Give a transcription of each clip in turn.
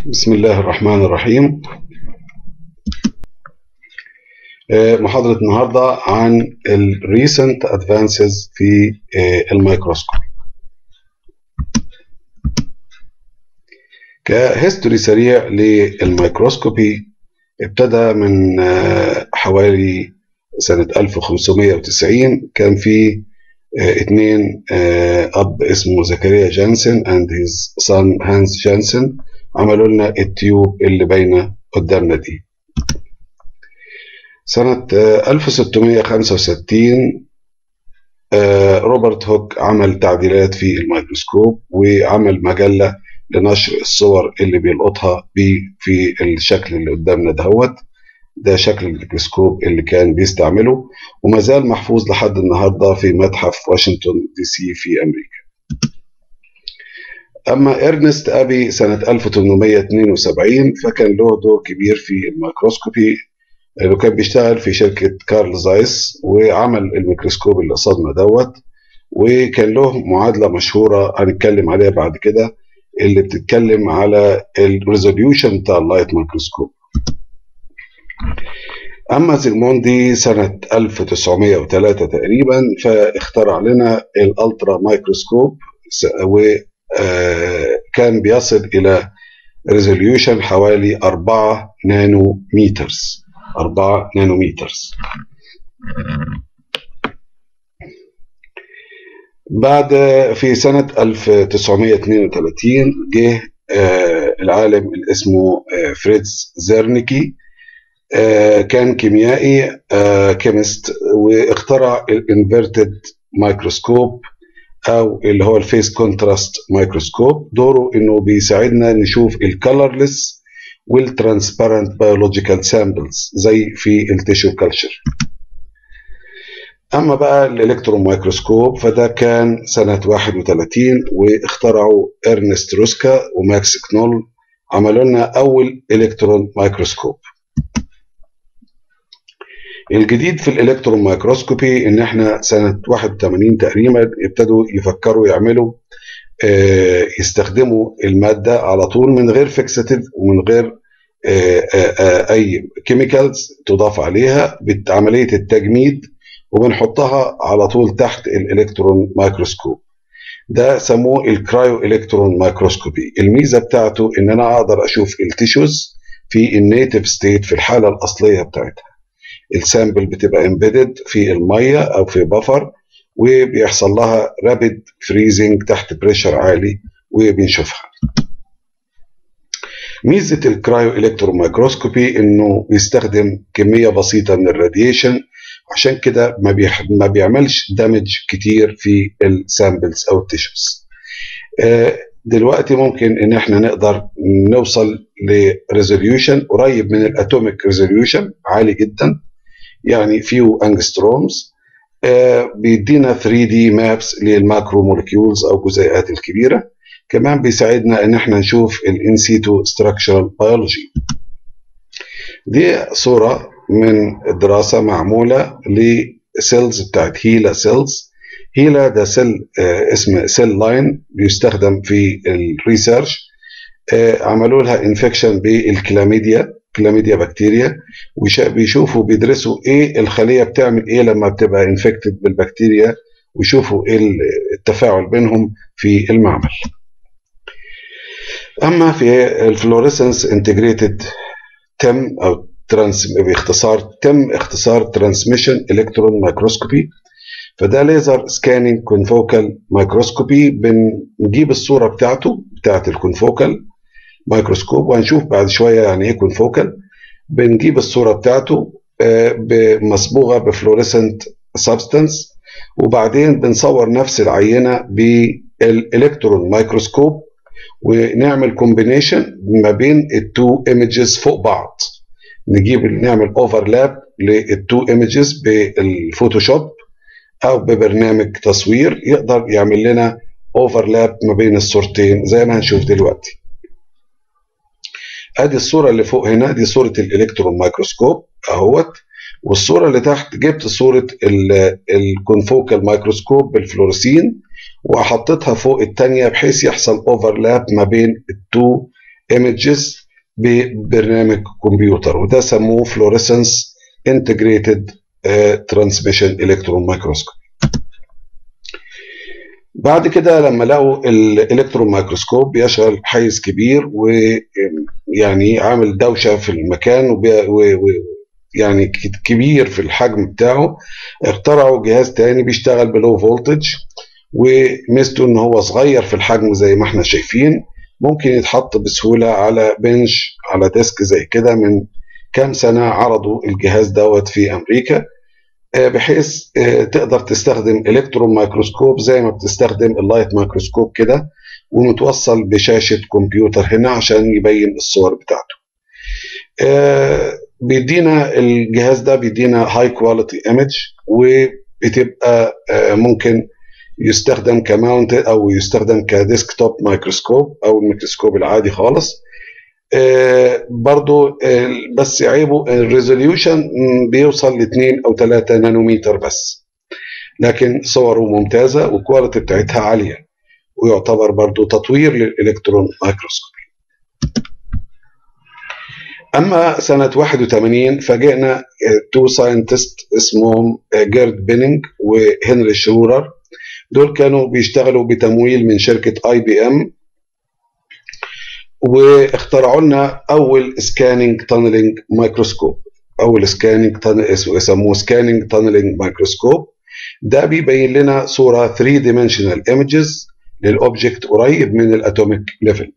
بسم الله الرحمن الرحيم آه، محاضرة النهاردة عن ال recent advances في آه، الميكروسكوب كهيستوري سريع للميكروسكوبي ابتدى من آه، حوالي سنة 1590 كان في آه، اتنين آه، أب اسمه زكريا جانسن and his son هانس جانسن عملوا لنا التيوب اللي باينة قدامنا دي سنة آه، 1665 آه، روبرت هوك عمل تعديلات في الميكروسكوب وعمل مجلة لنشر الصور اللي بيلقطها بيه في الشكل اللي قدامنا دهوت ده شكل الميكروسكوب اللي كان بيستعمله وما زال محفوظ لحد النهارده في متحف واشنطن دي سي في امريكا. اما ارنست ابي سنه 1872 فكان له دور كبير في الميكروسكوبي لانه كان بيشتغل في شركه كارل زايس وعمل الميكروسكوب اللي قصادنا دوت وكان له معادله مشهوره هنتكلم عليها بعد كده اللي بتتكلم على الريزوليوشن بتاع اللايت ميكروسكوب. اما زيغموندي سنه 1903 تقريبا فاخترع لنا الالترا مايكروسكوب وكان بيصل الى ريزوليوشن حوالي 4 نانو مترز 4 نانو مترز بعد في سنة 1932 جه آه، العالم اللي اسمه آه، فريدز زيرنيكي آه، كان كيميائي كيمست واخترع الانفيرتد مايكروسكوب او اللي هو الفيس كونتراست مايكروسكوب دوره انه بيساعدنا نشوف الكالرلس والترانسبيرنت بيولوجيكال سامبلز زي في التيشو كلتشر اما بقى الالكترون مايكروسكوب فده كان سنه 31 واخترعوا ارنست روسكا وماكس كنول عملوا لنا اول الكترون مايكروسكوب الجديد في الالكترون مايكروسكوبي ان احنا سنه 81 تقريبا ابتدوا يفكروا يعملوا آه، يستخدموا الماده على طول من غير فيكساتيف ومن غير آه، آه، آه، اي كيميكالز تضاف عليها بعمليه التجميد وبنحطها على طول تحت الالكترون مايكروسكوب ده سموه الكرايو الكترون مايكروسكوبي الميزه بتاعته ان انا اقدر اشوف التيشوز في النيتف ستيت في الحاله الاصليه بتاعتها السامبل بتبقى امبيدد في الميه او في بفر وبيحصل لها رابيد فريزنج تحت بريشر عالي وبنشوفها ميزه الكرايو الكترون مايكروسكوبي انه بيستخدم كميه بسيطه من الراديشن عشان كده ما, بيح... ما بيعملش دامج كتير في السامبلز او التيشوز آه، دلوقتي ممكن ان احنا نقدر نوصل لريزوليوشن قريب من الاتوميك ريزوليوشن عالي جدا يعني فيو انجسترومز آه، بيدينا 3 دي مابس للماكرو مولكيولز او الجزيئات الكبيره كمان بيساعدنا ان احنا نشوف الان سيتو ستراكشرال بيولوجي دي صوره من دراسه معموله لسيلز بتاعت هيلا سيلز هيلا ده سيل آه، اسمه سيل لاين بيستخدم في الريسيرش آه، عملوا لها انفكشن بالكلاميديا كلاميديا بكتيريا وبيشوفوا بيدرسوا ايه الخليه بتعمل ايه لما بتبقى انفكتد بالبكتيريا ويشوفوا ايه التفاعل بينهم في المعمل اما في الفلوريسنس انتجريتد تم او ترانس باختصار تم اختصار ترانسميشن الكترون مايكروسكوبي فده ليزر سكاننج كونفوكال مايكروسكوبي بنجيب الصوره بتاعته بتاعت الكونفوكال مايكروسكوب وهنشوف بعد شويه يعني ايه كونفوكال بنجيب الصوره بتاعته آه، مصبوغه بفلوريسنت سبستانس وبعدين بنصور نفس العينه بالالكترون مايكروسكوب ونعمل كومبينيشن ما بين التو ايمجز فوق بعض نجيب نعمل اوفرلاب للتو ايمجز بالفوتوشوب او ببرنامج تصوير يقدر يعمل لنا اوفرلاب ما بين الصورتين زي ما هنشوف دلوقتي ادي الصوره اللي فوق هنا دي صوره الالكترون مايكروسكوب اهوت والصوره اللي تحت جبت صوره الكونفوكال مايكروسكوب بالفلورسين وحطيتها فوق الثانيه بحيث يحصل اوفرلاب ما بين التو ايمجز ببرنامج كمبيوتر وده سموه فلوريسنس انتجريتد ترانسميشن الكترون مايكروسكوب بعد كده لما لقوا الالكترون مايكروسكوب بيشغل حيز كبير ويعني عامل دوشه في المكان ويعني كبير في الحجم بتاعه اخترعوا جهاز تاني بيشتغل بلو فولتج وميزته ان هو صغير في الحجم زي ما احنا شايفين ممكن يتحط بسهوله على بنش على ديسك زي كده من كام سنه عرضوا الجهاز دوت في امريكا بحيث تقدر تستخدم الكترون مايكروسكوب زي ما بتستخدم اللايت مايكروسكوب كده ومتوصل بشاشه كمبيوتر هنا عشان يبين الصور بتاعته. بيدينا الجهاز ده بيدينا هاي كواليتي ايمج وبتبقى ممكن يستخدم كماونت او يستخدم كديسكتوب مايكروسكوب او الميكروسكوب العادي خالص آه برضو آه بس عيبه الريزوليوشن بيوصل ل 2 او 3 نانومتر بس لكن صوره ممتازه والكواليتي بتاعتها عاليه ويعتبر برضو تطوير للالكترون مايكروسكوب اما سنه 81 فاجئنا تو ساينتست اسمهم جيرد بينينج وهنري شرورر دول كانوا بيشتغلوا بتمويل من شركه اي بي ام واخترعوا لنا اول سكاننج تانلينج مايكروسكوب اول سكاننج يسموه سكاننج تانلينج مايكروسكوب ده بيبين لنا صوره 3 ديمنشنال ايمجز للاوبجكت قريب من الاتوميك ليفل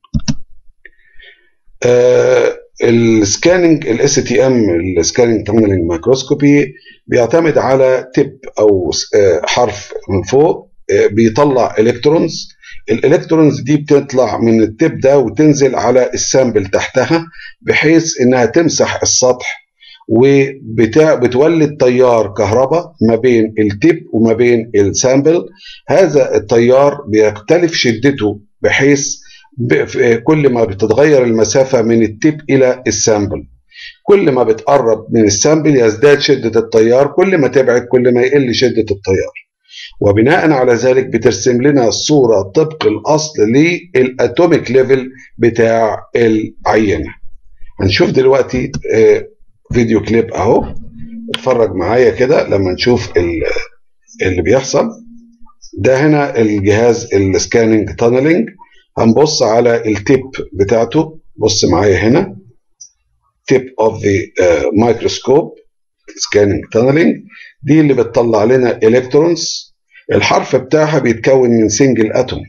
السكاننج الاس تي ام السكاننج تانلينج مايكروسكوبي بيعتمد على تيب او حرف من فوق بيطلع الكترونز الالكترونز دي بتطلع من التيب ده وتنزل على السامبل تحتها بحيث انها تمسح السطح وبتولد تيار كهرباء ما بين التيب وما بين السامبل هذا التيار بيختلف شدته بحيث كل ما بتتغير المسافة من التيب إلى السامبل كل ما بتقرب من السامبل يزداد شدة التيار كل ما تبعد كل ما يقل شدة التيار وبناء على ذلك بترسم لنا الصورة طبق الأصل للأتوميك ليفل بتاع العينة هنشوف دلوقتي فيديو كليب أهو اتفرج معايا كده لما نشوف اللي بيحصل ده هنا الجهاز السكاننج تانلينج هنبص على التيب بتاعته بص معايا هنا تيب اوف ذا مايكروسكوب سكاننج تانلينج دي اللي بتطلع لنا الكترونز الحرف بتاعها بيتكون من سنجل اتوم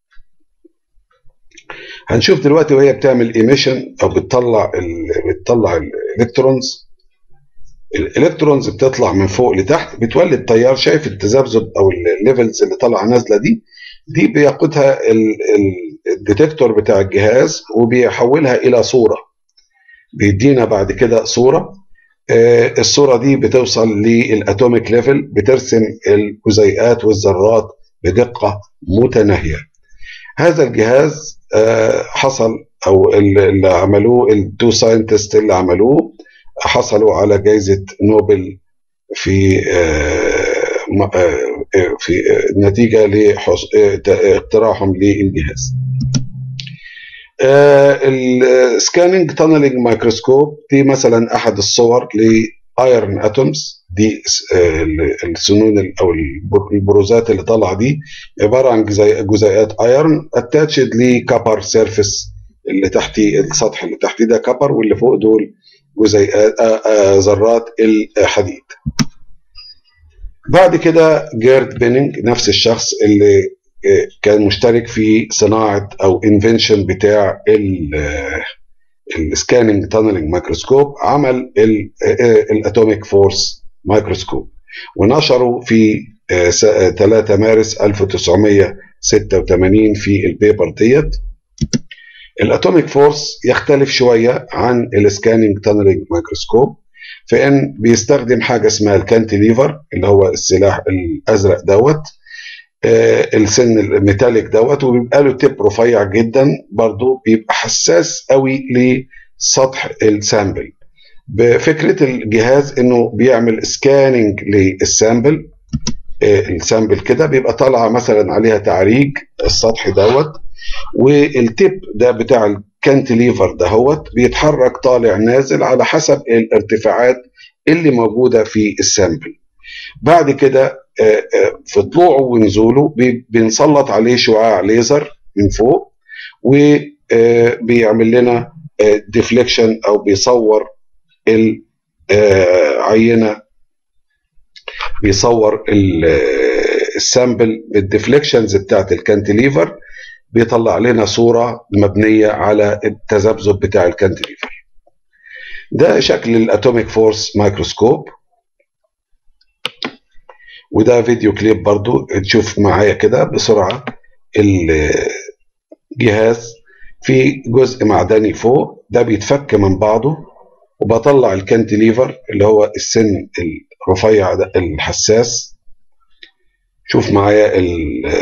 هنشوف دلوقتي وهي بتعمل ايميشن او بتطلع ال بتطلع الالكترونز الالكترونز بتطلع من فوق لتحت بتولد تيار شايف التذبذب او الليفلز اللي طالعه نازله دي دي بياخدها الديتكتور بتاع الجهاز وبيحولها الى صوره بيدينا بعد كده صوره الصورة دي بتوصل للأتوميك ليفل بترسم الجزيئات والذرات بدقة متناهية هذا الجهاز حصل أو اللي عملوه التو ساينتست اللي عملوه حصلوا على جائزة نوبل في في نتيجة لاختراعهم للجهاز السكاننج تانلينج مايكروسكوب دي مثلا احد الصور لايرن اتومز دي السنون او البروزات اللي طالعه دي عباره عن جزيئات ايرن اتاتشد لكبر سيرفيس اللي تحتي السطح اللي تحتي ده كبر واللي فوق دول جزيئات ذرات الحديد بعد كده جيرد بينينج نفس الشخص اللي كان مشترك في صناعه او انفنشن بتاع السكاننج تانلينج مايكروسكوب عمل الاتوميك فورس مايكروسكوب ونشره في 3 مارس 1986 في البيبر ديت الاتوميك فورس يختلف شويه عن السكاننج تانلينج مايكروسكوب في ان بيستخدم حاجه اسمها الكانتيليفر اللي هو السلاح الازرق دوت السن الميتاليك دوت وبيبقى له تيب رفيع جدا برضو بيبقى حساس قوي لسطح السامبل بفكره الجهاز انه بيعمل سكاننج للسامبل السامبل كده بيبقى طالعه مثلا عليها تعريج السطح دوت والتيب ده بتاع الكانتليفر دهوت بيتحرك طالع نازل على حسب الارتفاعات اللي موجوده في السامبل بعد كده في طلوعه ونزوله بنسلط عليه شعاع ليزر من فوق وبيعمل لنا ديفليكشن او بيصور العينه بيصور السامبل بالديفليكشنز بتاعت الكانتليفر بيطلع لنا صوره مبنيه على التذبذب بتاع الكانتليفر ده شكل الاتوميك فورس مايكروسكوب وده فيديو كليب برضو تشوف معايا كده بسرعة الجهاز في جزء معدني فوق ده بيتفك من بعضه وبطلع الكانتليفر اللي هو السن الرفيع ده الحساس شوف معايا ال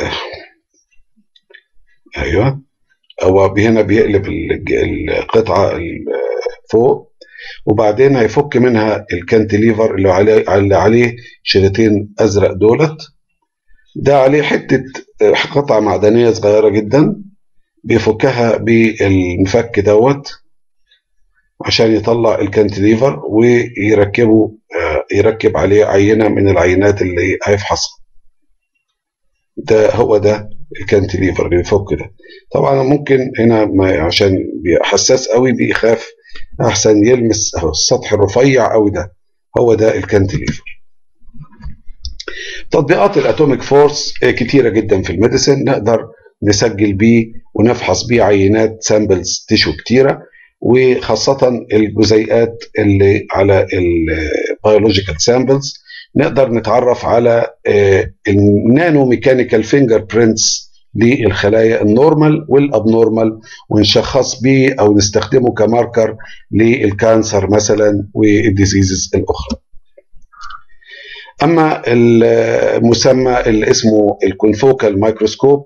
ايوه هو هنا بيقلب القطعة فوق وبعدين هيفك منها الكانتليفر اللي عليه اللي عليه شريطين ازرق دولت ده عليه حته قطعه معدنيه صغيره جدا بيفكها بالمفك دوت عشان يطلع الكانتليفر ويركبه يركب عليه عينه من العينات اللي هيفحصها ده هو ده الكانتليفر اللي بيفك ده طبعا ممكن هنا ما عشان حساس قوي بيخاف احسن يلمس السطح الرفيع قوي ده هو ده الكانتليفر تطبيقات الاتوميك فورس كتيره جدا في الميديسن نقدر نسجل بيه ونفحص بيه عينات سامبلز تيشو كتيره وخاصه الجزيئات اللي على البيولوجيكال سامبلز نقدر نتعرف على النانو ميكانيكال فينجر برينتس للخلايا النورمال والابنورمال ونشخص بيه او نستخدمه كماركر للكانسر مثلا والديزيزز الاخرى. اما المسمى اللي اسمه الكونفوكال مايكروسكوب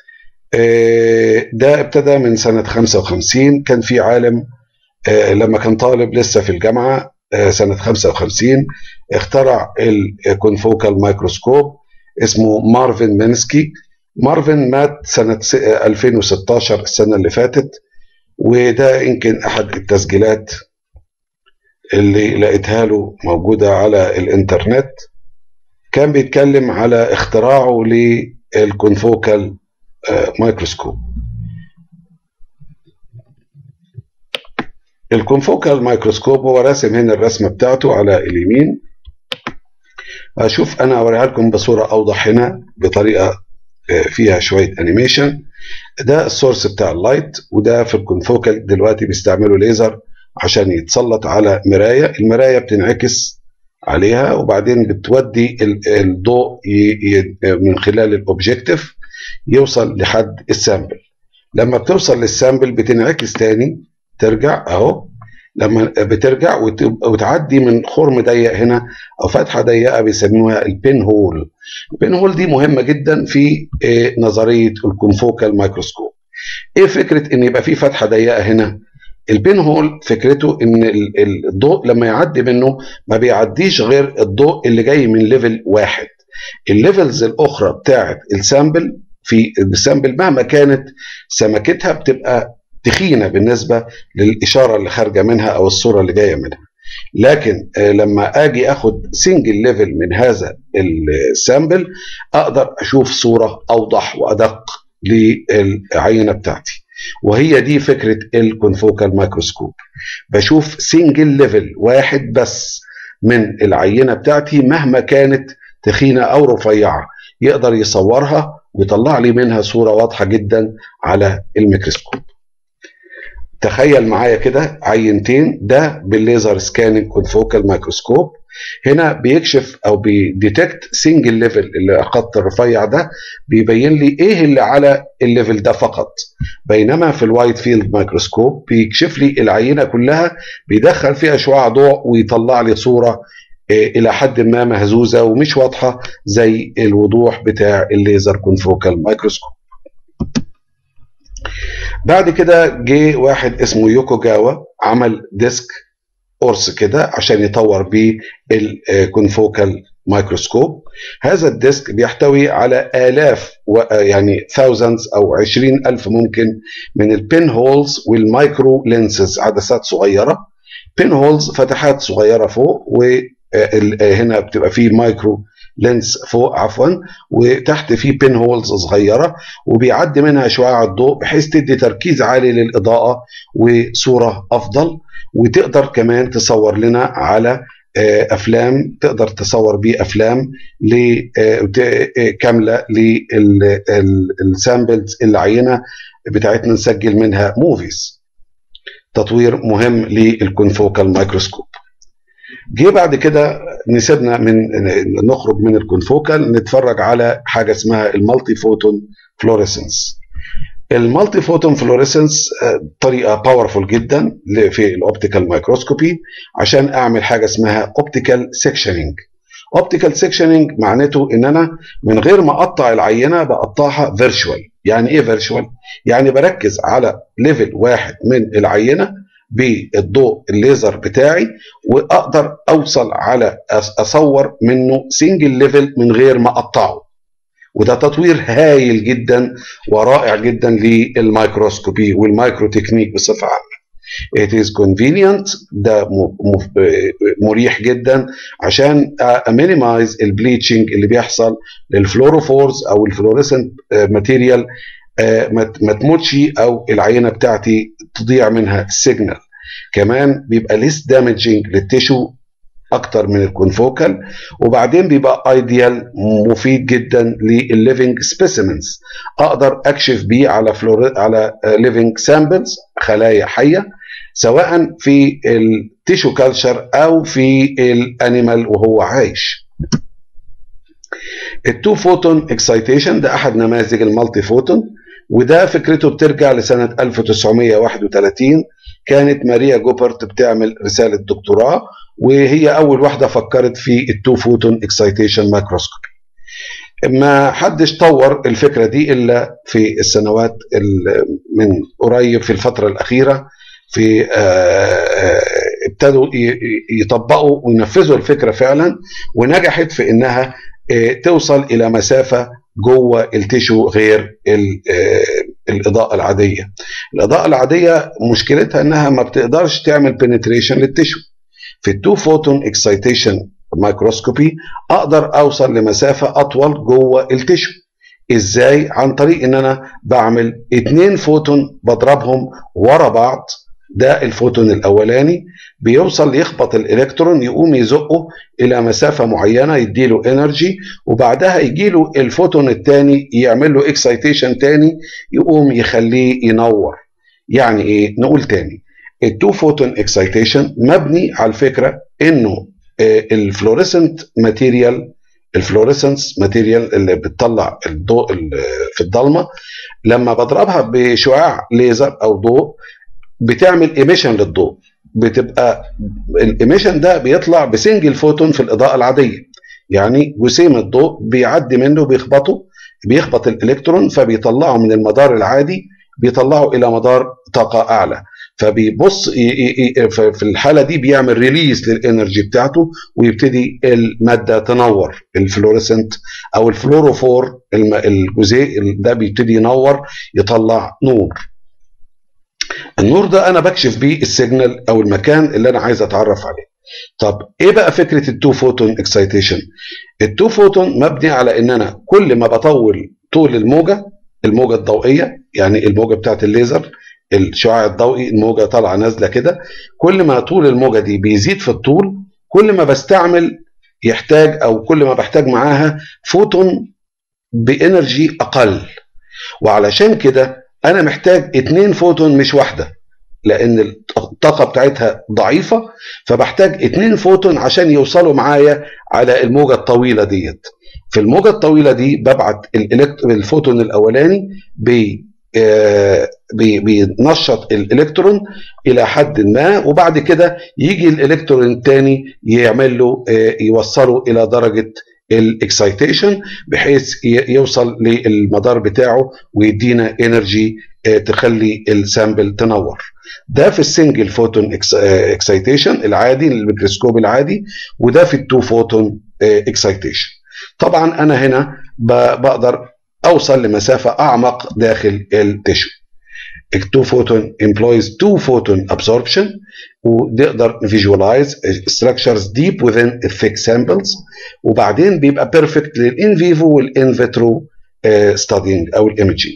ده ابتدى من سنه 55 كان في عالم لما كان طالب لسه في الجامعه سنه 55 اخترع الكونفوكال مايكروسكوب اسمه مارفن مينسكي مارفن مات سنة 2016 السنة اللي فاتت وده يمكن أحد التسجيلات اللي لقيتها له موجودة على الإنترنت كان بيتكلم على اختراعه للكونفوكال مايكروسكوب الكونفوكال مايكروسكوب هو راسم هنا الرسمة بتاعته على اليمين أشوف أنا أوريها لكم بصورة أوضح هنا بطريقة فيها شويه انيميشن ده السورس بتاع اللايت وده في الكونفوكال دلوقتي بيستعملوا ليزر عشان يتسلط على مرايه المرايه بتنعكس عليها وبعدين بتودي الضوء من خلال الاوبجيكتيف يوصل لحد السامبل لما بتوصل للسامبل بتنعكس تاني ترجع اهو لما بترجع وتعدي من خرم ضيق هنا او فتحه ضيقه بيسموها البين هول البين هول دي مهمه جدا في نظريه الكونفوكال مايكروسكوب ايه فكره ان يبقى في فتحه ضيقه هنا البين هول فكرته ان الضوء لما يعدي منه ما بيعديش غير الضوء اللي جاي من ليفل واحد الليفلز الاخرى بتاعه السامبل في السامبل مهما كانت سمكتها بتبقى تخينه بالنسبه للاشاره اللي خارجه منها او الصوره اللي جايه منها لكن لما اجي اخد سنجل ليفل من هذا السامبل اقدر اشوف صوره اوضح وادق للعينه بتاعتي وهي دي فكره الكونفوكال مايكروسكوب بشوف سنجل ليفل واحد بس من العينه بتاعتي مهما كانت تخينه او رفيعه يقدر يصورها ويطلع لي منها صوره واضحه جدا على الميكروسكوب تخيل معايا كده عينتين ده بالليزر سكاننج كونفوكال مايكروسكوب هنا بيكشف او بيديتكت سنجل ليفل اللي الخط الرفيع ده بيبين لي ايه اللي على الليفل ده فقط بينما في الوايت فيلد مايكروسكوب بيكشف لي العينه كلها بيدخل فيها شعاع ضوء ويطلع لي صوره الى حد ما مهزوزه ومش واضحه زي الوضوح بتاع الليزر كونفوكال مايكروسكوب بعد كده جه واحد اسمه يوكوجاوا عمل ديسك قرص كده عشان يطور بيه الكونفوكال مايكروسكوب هذا الديسك بيحتوي على آلاف يعني thousands أو عشرين ألف ممكن من البين هولز والمايكرو لينسز عدسات صغيرة بين هولز فتحات صغيرة فوق وهنا بتبقى فيه مايكرو لينس فوق عفوا وتحت فيه بين هولز صغيرة وبيعدي منها شعاع الضوء بحيث تدي تركيز عالي للإضاءة وصورة أفضل وتقدر كمان تصور لنا على افلام تقدر تصور بيه افلام كامله للسامبلز العينه بتاعتنا نسجل منها موفيز تطوير مهم للكونفوكال مايكروسكوب جه بعد كده نسيبنا من نخرج من الكونفوكال نتفرج على حاجه اسمها المالتي فوتون فلوريسنس المالتي فوتون فلوريسنس طريقه باورفول جدا في الاوبتيكال مايكروسكوبي عشان اعمل حاجه اسمها اوبتيكال سيكشننج اوبتيكال سيكشننج معناته ان انا من غير ما اقطع العينه بقطعها فيرتشوال يعني ايه فيرتشوال يعني بركز على ليفل واحد من العينه بالضوء الليزر بتاعي واقدر اوصل على اصور منه سنجل ليفل من غير ما اقطعه وده تطوير هايل جدا ورائع جدا للميكروسكوبي والمايكرو تكنيك بصفه عامه. It is convenient ده مريح جدا عشان امينيمايز البليتشنج اللي بيحصل للفلوروفورز او الفلوريسنت ماتيريال ما تموتش او العينه بتاعتي تضيع منها السيجنال كمان بيبقى ليس دامجنج للتيشو اكتر من الكونفوكال وبعدين بيبقى ايديال مفيد جدا للليفنج سبيسيمنز اقدر اكشف بيه على فلور على ليفنج سامبلز خلايا حيه سواء في التيشو كالتشر او في الانيمال وهو عايش التو فوتون اكسايتيشن ده احد نماذج المالتي فوتون وده فكرته بترجع لسنه 1931 كانت ماريا جوبرت بتعمل رساله دكتوراه وهي اول واحده فكرت في التو فوتون اكسايتيشن مايكروسكوبي ما حدش طور الفكره دي الا في السنوات من قريب في الفتره الاخيره في ابتدوا يطبقوا وينفذوا الفكره فعلا ونجحت في انها توصل الى مسافه جوه التيشو غير الاضاءه العاديه الاضاءه العاديه مشكلتها انها ما بتقدرش تعمل بنتريشن للتيشو في التو فوتون اكسايتيشن مايكروسكوبي اقدر اوصل لمسافه اطول جوه التيشو ازاي عن طريق ان انا بعمل اتنين فوتون بضربهم ورا بعض ده الفوتون الاولاني بيوصل يخبط الالكترون يقوم يزقه الى مسافه معينه يديله انرجي وبعدها يجي له الفوتون الثاني يعمل له اكسايتيشن تاني يقوم يخليه ينور يعني ايه نقول تاني التو فوتون اكسايتيشن مبني على الفكره انه الفلوريسنت ماتيريال الفلوريسنس ماتيريال اللي بتطلع الضوء في الضلمه لما بضربها بشعاع ليزر او ضوء بتعمل ايميشن للضوء بتبقى الايميشن ده بيطلع بسنجل فوتون في الاضاءه العاديه يعني جسيم الضوء بيعدي منه بيخبطه بيخبط الالكترون فبيطلعه من المدار العادي بيطلعه الى مدار طاقه اعلى فبيبص في الحاله دي بيعمل ريليز للانرجي بتاعته ويبتدي الماده تنور الفلوريسنت او الفلوروفور الجزيء ده بيبتدي ينور يطلع نور النور ده انا بكشف بيه السيجنال او المكان اللي انا عايز اتعرف عليه طب ايه بقى فكره التو فوتون اكسايتيشن التو فوتون مبني على ان انا كل ما بطول طول الموجه الموجه الضوئيه يعني الموجه بتاعت الليزر الشعاع الضوئي الموجه طالعه نازله كده كل ما طول الموجه دي بيزيد في الطول كل ما بستعمل يحتاج او كل ما بحتاج معاها فوتون بانرجي اقل وعلشان كده انا محتاج اتنين فوتون مش واحده لان الطاقه بتاعتها ضعيفه فبحتاج اتنين فوتون عشان يوصلوا معايا على الموجه الطويله ديت في الموجه الطويله دي ببعت الفوتون الاولاني بي بينشط الالكترون الى حد ما وبعد كده يجي الالكترون الثاني يعمل له يوصله الى درجه الاكسايتيشن بحيث يوصل للمدار بتاعه ويدينا انرجي تخلي السامبل تنور ده في السنجل فوتون اكسايتيشن العادي الميكروسكوب العادي وده في التو فوتون اكسايتيشن طبعا انا هنا بقدر اوصل لمسافه اعمق داخل التشو التو فوتون employs two photon absorption ونقدر visualize structures deep within thick samples وبعدين بيبقى perfect للان فيفو والان فيترو ستادينج او الايمجينج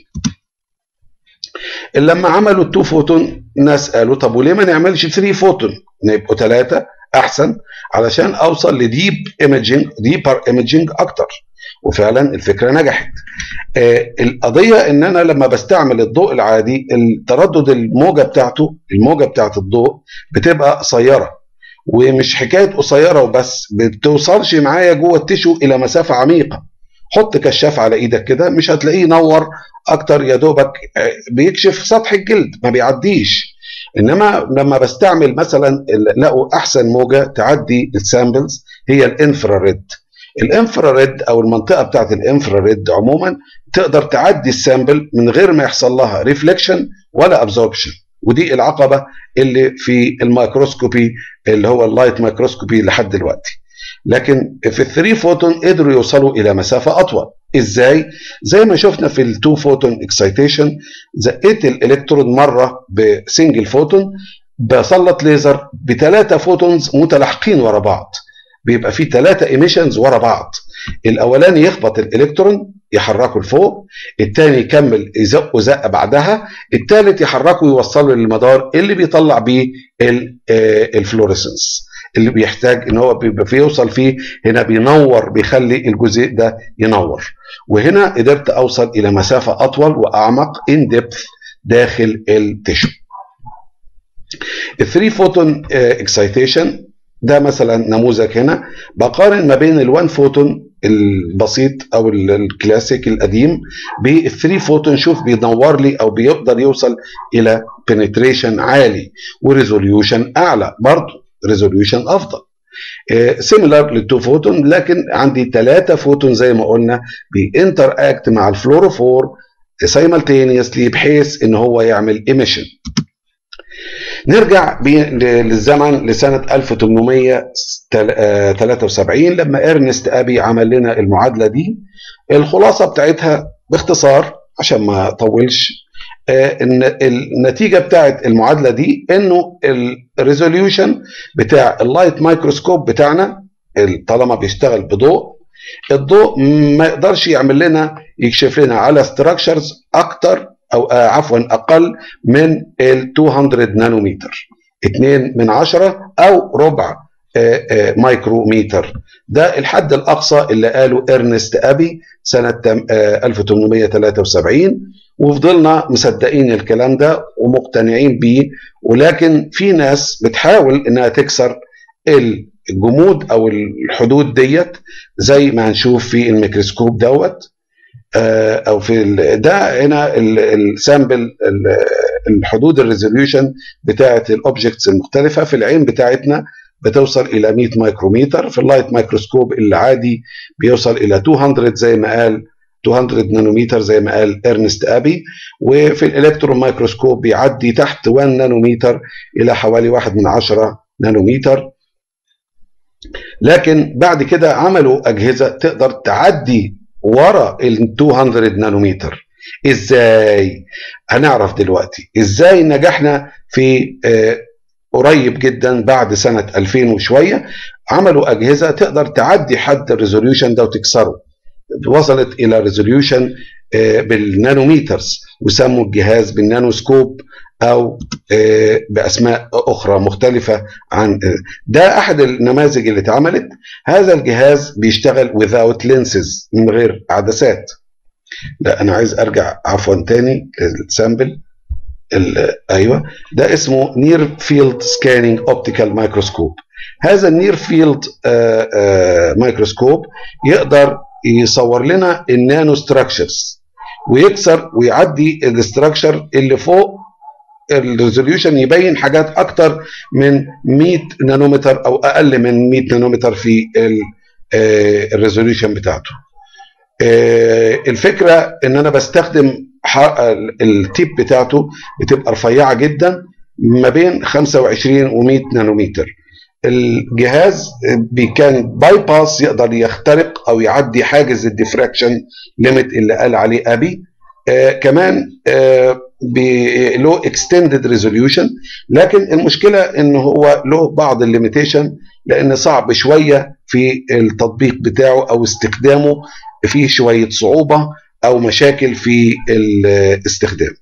لما عملوا التو فوتون ناس قالوا طب وليه ما نعملش 3 فوتون نبقوا ثلاثه احسن علشان اوصل لديب ايمجينج ديبر ايمجينج اكتر وفعلا الفكره نجحت آه القضيه ان انا لما بستعمل الضوء العادي التردد الموجه بتاعته الموجه بتاعت الضوء بتبقى قصيره ومش حكايه قصيره وبس بتوصلش معايا جوه التشو الى مسافه عميقه حط كشاف على ايدك كده مش هتلاقيه ينور اكتر يا دوبك بيكشف سطح الجلد ما بيعديش انما لما بستعمل مثلا لقوا احسن موجه تعدي السامبلز هي الانفراريد الانفراريد او المنطقه بتاعت الانفراريد عموما تقدر تعدي السامبل من غير ما يحصل لها ريفليكشن ولا ابزوربشن ودي العقبه اللي في الميكروسكوبي اللي هو اللايت ميكروسكوبي لحد دلوقتي لكن في الثري فوتون قدروا يوصلوا الى مسافه اطول ازاي زي ما شفنا في التو فوتون اكسايتيشن زقيت الالكترون مره بسنجل فوتون بسلط ليزر بثلاثه فوتونز متلاحقين ورا بعض بيبقى في ثلاثه ايميشنز ورا بعض الاولاني يخبط الالكترون يحركه لفوق الثاني يكمل يزقه زقه بعدها الثالث يحركه يوصله للمدار اللي بيطلع بيه الفلوريسنس اللي بيحتاج ان هو بيبقى فيه يوصل فيه هنا بينور بيخلي الجزيء ده ينور وهنا قدرت اوصل الى مسافه اطول واعمق ان ديبث داخل التشو الثري فوتون اكسايتيشن ده مثلا نموذج هنا بقارن ما بين الوان فوتون البسيط او الكلاسيك القديم بالثري فوتون شوف بينور لي او بيقدر يوصل الى بنتريشن عالي وريزوليوشن اعلى برضه ريزوليوشن افضل سيميلار للتو فوتون لكن عندي ثلاثة فوتون زي ما قلنا بينتر اكت مع الفلوروفور سايمالتينيوسلي بحيث ان هو يعمل ايميشن نرجع للزمن لسنة 1873 لما ارنست ابي عمل لنا المعادلة دي الخلاصة بتاعتها باختصار عشان ما اطولش ان النتيجه بتاعت المعادله دي انه الريزوليوشن بتاع اللايت مايكروسكوب بتاعنا طالما بيشتغل بضوء الضوء ما يقدرش يعمل لنا يكشف لنا على ستراكشرز اكتر او آه عفوا اقل من ال 200 نانومتر 2 من 10 او ربع آه آه مايكروميتر ده الحد الاقصى اللي قاله ارنست ابي سنه 1873 وفضلنا مصدقين الكلام ده ومقتنعين بيه ولكن في ناس بتحاول انها تكسر الجمود او الحدود ديت زي ما هنشوف في الميكروسكوب دوت او في ده هنا السامبل الحدود الريزوليوشن بتاعه الاوبجكتس المختلفه في العين بتاعتنا بتوصل الى 100 مايكرومتر في اللايت مايكروسكوب العادي بيوصل الى 200 زي ما قال 200 نانومتر زي ما قال ارنست ابي وفي الالكترون مايكروسكوب بيعدي تحت 1 نانومتر الى حوالي 1 من 10 نانومتر لكن بعد كده عملوا اجهزه تقدر تعدي ورا ال 200 نانومتر ازاي هنعرف دلوقتي ازاي نجحنا في آه قريب جدا بعد سنه 2000 وشويه عملوا اجهزه تقدر تعدي حد الريزوليوشن ده وتكسره وصلت الى ريزوليوشن بالنانوميترز وسموا الجهاز بالنانوسكوب او باسماء اخرى مختلفه عن ده احد النماذج اللي اتعملت هذا الجهاز بيشتغل without lenses من غير عدسات لا انا عايز ارجع عفوا تاني السامبل ايوه ده اسمه نير فيلد سكاننج اوبتيكال مايكروسكوب هذا النير فيلد مايكروسكوب يقدر يصور لنا النانو ستراكشرز ويكسر ويعدي الاستراكشر اللي فوق الريزوليوشن يبين حاجات اكتر من 100 نانومتر او اقل من 100 نانومتر في الريزوليوشن بتاعته الفكره ان انا بستخدم التيب بتاعته بتبقى رفيعه جدا ما بين 25 و100 نانومتر الجهاز كان باي باس يقدر يخترق او يعدي حاجز الديفراكشن ليميت اللي قال عليه ابي آه كمان آه له اكستندد ريزوليوشن لكن المشكله ان هو له بعض الليميتيشن لان صعب شويه في التطبيق بتاعه او استخدامه فيه شويه صعوبه او مشاكل في الاستخدام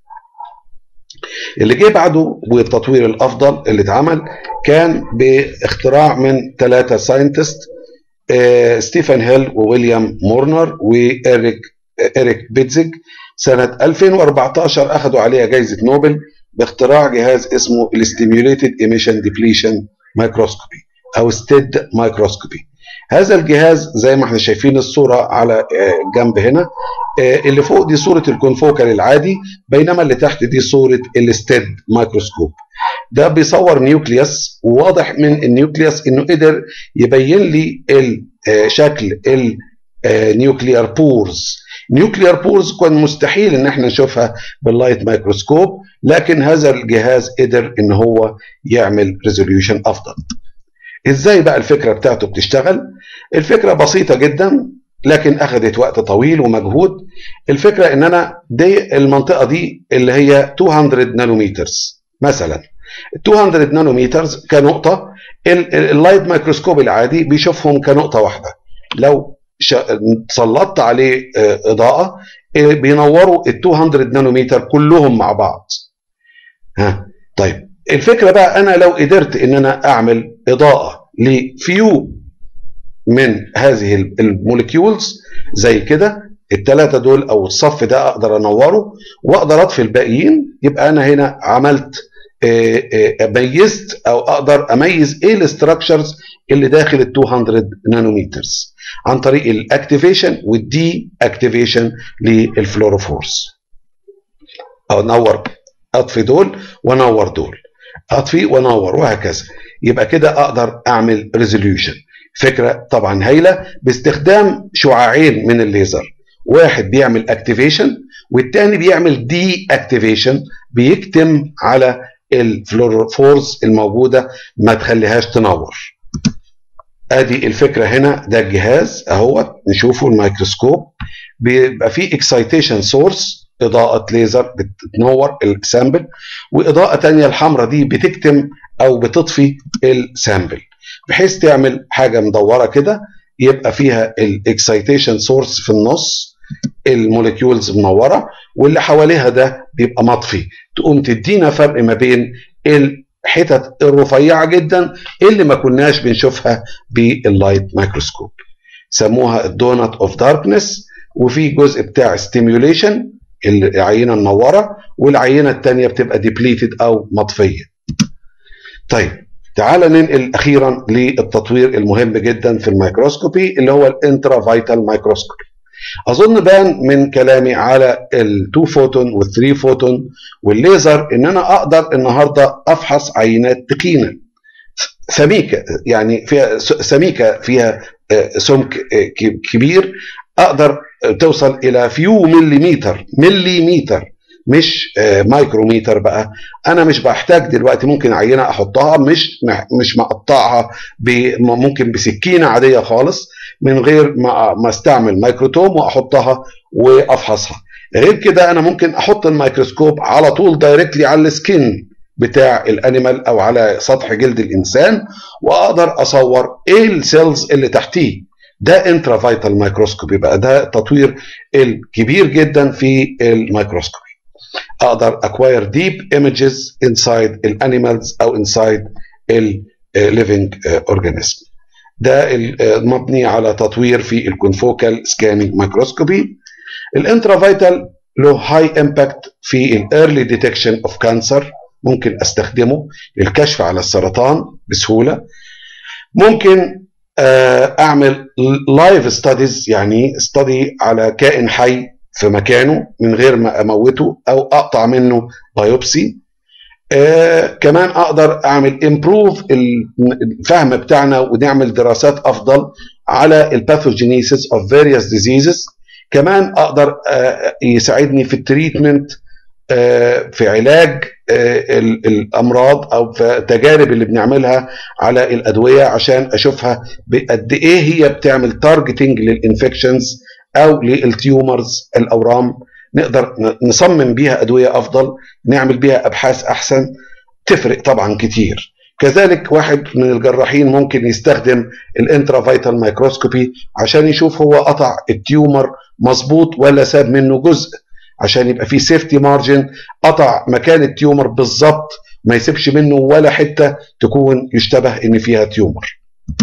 اللي جه بعده والتطوير الافضل اللي اتعمل كان باختراع من ثلاثه ساينتست ستيفن هيل وويليام مورنر وإيريك إيريك بيتزيج سنة 2014 أخذوا عليها جائزة نوبل باختراع جهاز اسمه الستيميوليتد ايميشن ديبليشن مايكروسكوبي أو ستيد مايكروسكوبي هذا الجهاز زي ما احنا شايفين الصورة على جنب هنا اللي فوق دي صورة الكونفوكال العادي بينما اللي تحت دي صورة الستيد مايكروسكوب ده بيصور نيوكليوس وواضح من النيوكليوس انه قدر يبين لي شكل النيوكليار بورز نيوكليار بورز كان مستحيل ان احنا نشوفها باللايت مايكروسكوب لكن هذا الجهاز قدر ان هو يعمل ريزوليوشن افضل ازاي بقى الفكره بتاعته بتشتغل الفكره بسيطه جدا لكن اخذت وقت طويل ومجهود الفكره ان انا دي المنطقه دي اللي هي 200 نانومترز مثلا 200 نانومترز كنقطه اللايت مايكروسكوب العادي بيشوفهم كنقطه واحده لو سلطت عليه اضاءه بينوروا ال 200 نانومتر كلهم مع بعض ها طيب الفكره بقى انا لو قدرت ان انا اعمل اضاءه لفيو من هذه الموليكيولز زي كده الثلاثه دول او الصف ده اقدر انوره واقدر اطفي الباقيين يبقى انا هنا عملت ميزت او اقدر اميز ايه الاستراكشرز اللي داخل ال 200 نانومترز عن طريق الاكتيفيشن والدي اكتيفيشن للفلوروفورس او انور اطفي دول وانور دول اطفي وانور وهكذا يبقى كده اقدر اعمل ريزوليوشن فكره طبعا هايله باستخدام شعاعين من الليزر واحد بيعمل اكتيفيشن والتاني بيعمل دي اكتيفيشن بيكتم على الفلوروفورز الموجوده ما تخليهاش تنور ادي الفكره هنا ده الجهاز اهوت نشوفه الميكروسكوب بيبقى فيه اكسايتيشن سورس اضاءه ليزر بتنور السامبل واضاءه تانية الحمراء دي بتكتم او بتطفي السامبل بحيث تعمل حاجه مدوره كده يبقى فيها الاكسايتيشن سورس في النص الموليكيولز منوره واللي حواليها ده بيبقى مطفي تقوم تدينا فرق ما بين الحتت الرفيعه جدا اللي ما كناش بنشوفها باللايت مايكروسكوب سموها الدونات اوف داركنس وفي جزء بتاع ستيميوليشن العينه منوره والعينه الثانيه بتبقى ديبليتد او مطفيه طيب تعال ننقل اخيرا للتطوير المهم جدا في الميكروسكوبي اللي هو الانترا فايتال مايكروسكوبي اظن بان من كلامي على ال2 فوتون وال3 فوتون والليزر ان انا اقدر النهارده افحص عينات تخينه سميكه يعني فيها سميكه فيها سمك كبير اقدر توصل الى فيو مليمتر مليمتر مش مايكروميتر بقى انا مش بحتاج دلوقتي ممكن عينه احطها مش مش مقطعها ممكن بسكينه عاديه خالص من غير ما ما استعمل مايكروتوم واحطها وافحصها غير كده انا ممكن احط الميكروسكوب على طول دايركتلي على السكين بتاع الانيمال او على سطح جلد الانسان واقدر اصور ايه السيلز اللي تحتيه ده انترا فايتال مايكروسكوبي بقى ده التطوير الكبير جدا في الميكروسكوبي اقدر اكواير ديب ايمجز انسايد الانيمالز او انسايد الليفنج اورجانيزم ده مبني على تطوير في الكونفوكال سكاننج مايكروسكوبي الانترا فايتال له هاي امباكت في الايرلي ديتكشن اوف كانسر ممكن استخدمه للكشف على السرطان بسهوله ممكن اعمل لايف ستاديز يعني استدي على كائن حي في مكانه من غير ما اموته او اقطع منه بايوبسي آه كمان اقدر اعمل امبروف الفهم بتاعنا ونعمل دراسات افضل على الباثوجينيسيس اوف فاريوس ديزيزز كمان اقدر يساعدني في التريتمنت في علاج الامراض او في التجارب اللي بنعملها على الادويه عشان اشوفها قد ايه هي بتعمل تارجتنج للانفكشنز او للتيومرز الاورام نقدر نصمم بيها ادويه افضل نعمل بيها ابحاث احسن تفرق طبعا كتير كذلك واحد من الجراحين ممكن يستخدم الانترافيتال مايكروسكوبي عشان يشوف هو قطع التيومر مظبوط ولا ساب منه جزء عشان يبقى في سيفتي مارجن قطع مكان التيومر بالظبط ما يسيبش منه ولا حته تكون يشتبه ان فيها تيومر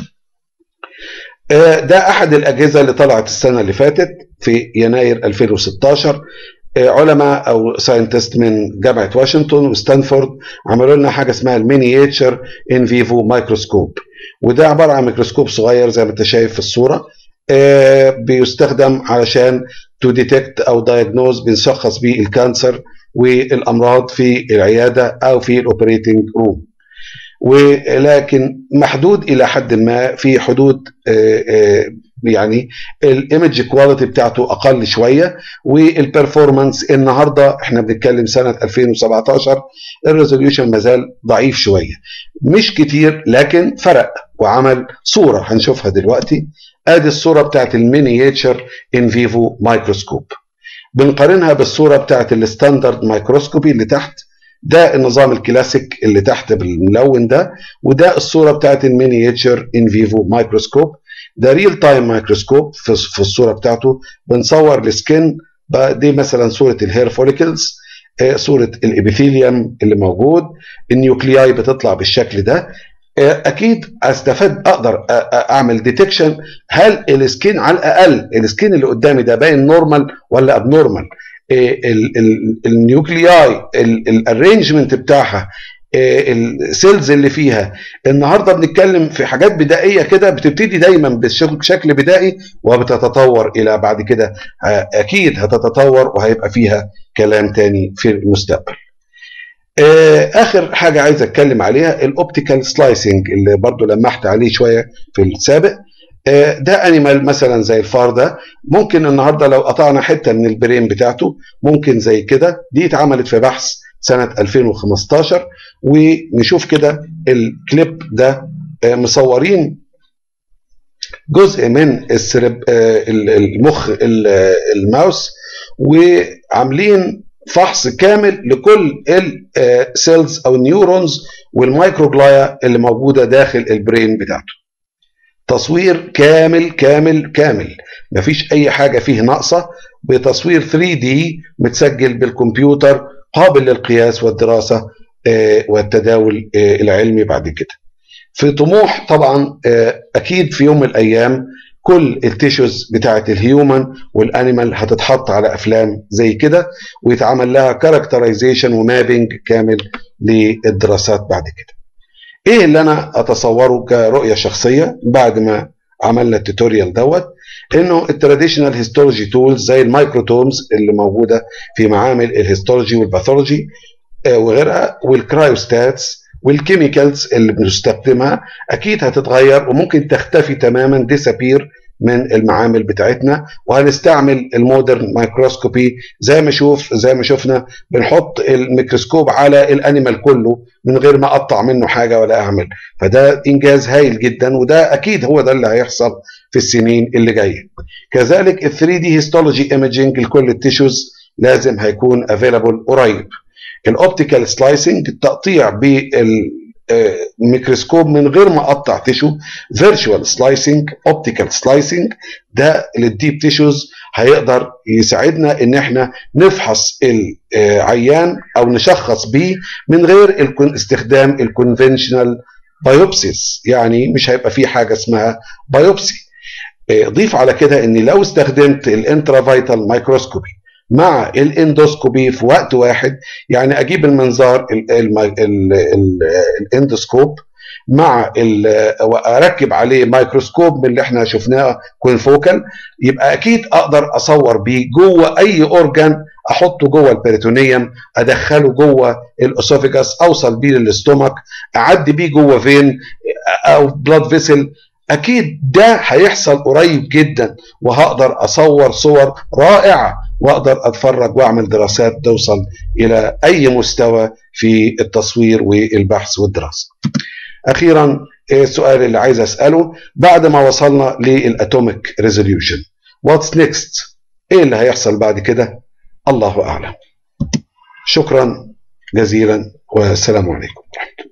ده احد الاجهزه اللي طلعت السنه اللي فاتت في يناير 2016 علماء او ساينتست من جامعه واشنطن وستانفورد عملوا لنا حاجه اسمها المينياتشر ان فيفو مايكروسكوب وده عباره عن ميكروسكوب صغير زي ما انت شايف في الصوره بيستخدم علشان تو ديتكت او دايجنوز بنشخص بيه الكانسر والامراض في العياده او في الاوبريتنج روم ولكن محدود الى حد ما في حدود يعني الايمج كواليتي بتاعته اقل شويه والبرفورمانس النهارده احنا بنتكلم سنه 2017 الريزوليوشن مازال ضعيف شويه مش كتير لكن فرق وعمل صوره هنشوفها دلوقتي ادي الصوره بتاعت المينياتشر ان فيفو مايكروسكوب بنقارنها بالصوره بتاعت الستاندرد مايكروسكوبي اللي تحت ده النظام الكلاسيك اللي تحت بالملون ده وده الصوره بتاعت المينياتشر ان فيفو مايكروسكوب ده ريل تايم مايكروسكوب في الصوره بتاعته بنصور السكن دي مثلا صوره الهير فوليكلز صوره الابيثيليوم اللي موجود النيوكلياي بتطلع بالشكل ده اكيد استفاد اقدر اعمل ديتكشن هل السكين على الاقل السكين اللي قدامي ده باين نورمال ولا اب نورمال النيوكلياي الارينجمنت بتاعها السيلز اللي فيها النهارده بنتكلم في حاجات بدائيه كده بتبتدي دايما بشكل بدائي وبتتطور الى بعد كده اكيد هتتطور وهيبقى فيها كلام تاني في المستقبل. اخر حاجه عايز اتكلم عليها الاوبتيكال سلايسنج اللي برضو لمحت عليه شويه في السابق ده انيمال مثلا زي الفار ده ممكن النهارده لو قطعنا حته من البرين بتاعته ممكن زي كده دي اتعملت في بحث سنه 2015 ونشوف كده الكليب ده مصورين جزء من السرب المخ الماوس وعاملين فحص كامل لكل السيلز او النيورونز والمايكروجلايا اللي موجوده داخل البرين بتاعته تصوير كامل كامل كامل مفيش اي حاجه فيه ناقصه بتصوير 3 دي متسجل بالكمبيوتر قابل للقياس والدراسه والتداول العلمي بعد كده في طموح طبعا اكيد في يوم من الايام كل التيشوز بتاعت الهيومن والانيمال هتتحط على افلام زي كده ويتعمل لها كاركترايزيشن ومابنج كامل للدراسات بعد كده ايه اللي انا اتصوره كرؤيه شخصيه بعد ما عملنا التوتوريال دوت انه التراديشنال هيستولوجي تولز زي المايكروتومز اللي موجوده في معامل الهيستولوجي والباثولوجي وغيرها والكرايوستاتس والكيميكالز اللي بنستخدمها اكيد هتتغير وممكن تختفي تماما ديسابير من المعامل بتاعتنا وهنستعمل المودرن مايكروسكوبي زي ما شوف زي ما شفنا بنحط الميكروسكوب على الانيمال كله من غير ما اقطع منه حاجه ولا اعمل فده انجاز هايل جدا وده اكيد هو ده اللي هيحصل في السنين اللي جايه كذلك ال 3 دي هيستولوجي ايمجينج لكل التيشوز لازم هيكون افيلابل قريب الاوبتيكال سلايسنج التقطيع بالميكروسكوب من غير ما اقطع تيشو فيرتشوال سلايسنج اوبتيكال سلايسنج ده للديب تيشوز هيقدر يساعدنا ان احنا نفحص العيان او نشخص بيه من غير استخدام الكونفنشنال بايوبسيس يعني مش هيبقى في حاجه اسمها بايوبسي ضيف على كده ان لو استخدمت الانترافيتال مايكروسكوبي مع الاندوسكوبي في وقت واحد يعني اجيب المنظار الاندوسكوب مع واركب عليه مايكروسكوب من اللي احنا شفناه كونفوكال يبقى اكيد اقدر اصور بيه جوه اي اورجان احطه جوه البريتونيوم ادخله جوه الاسوفيجاس اوصل بيه للاستومك اعدي بيه جوه فين او بلاد فيسل اكيد ده هيحصل قريب جدا وهقدر اصور صور رائعه واقدر اتفرج واعمل دراسات توصل الى اي مستوى في التصوير والبحث والدراسه. اخيرا السؤال اللي عايز اساله بعد ما وصلنا للاتوميك ريزوليوشن واتس نيكست؟ ايه اللي هيحصل بعد كده؟ الله اعلم. شكرا جزيلا والسلام عليكم ورحمه الله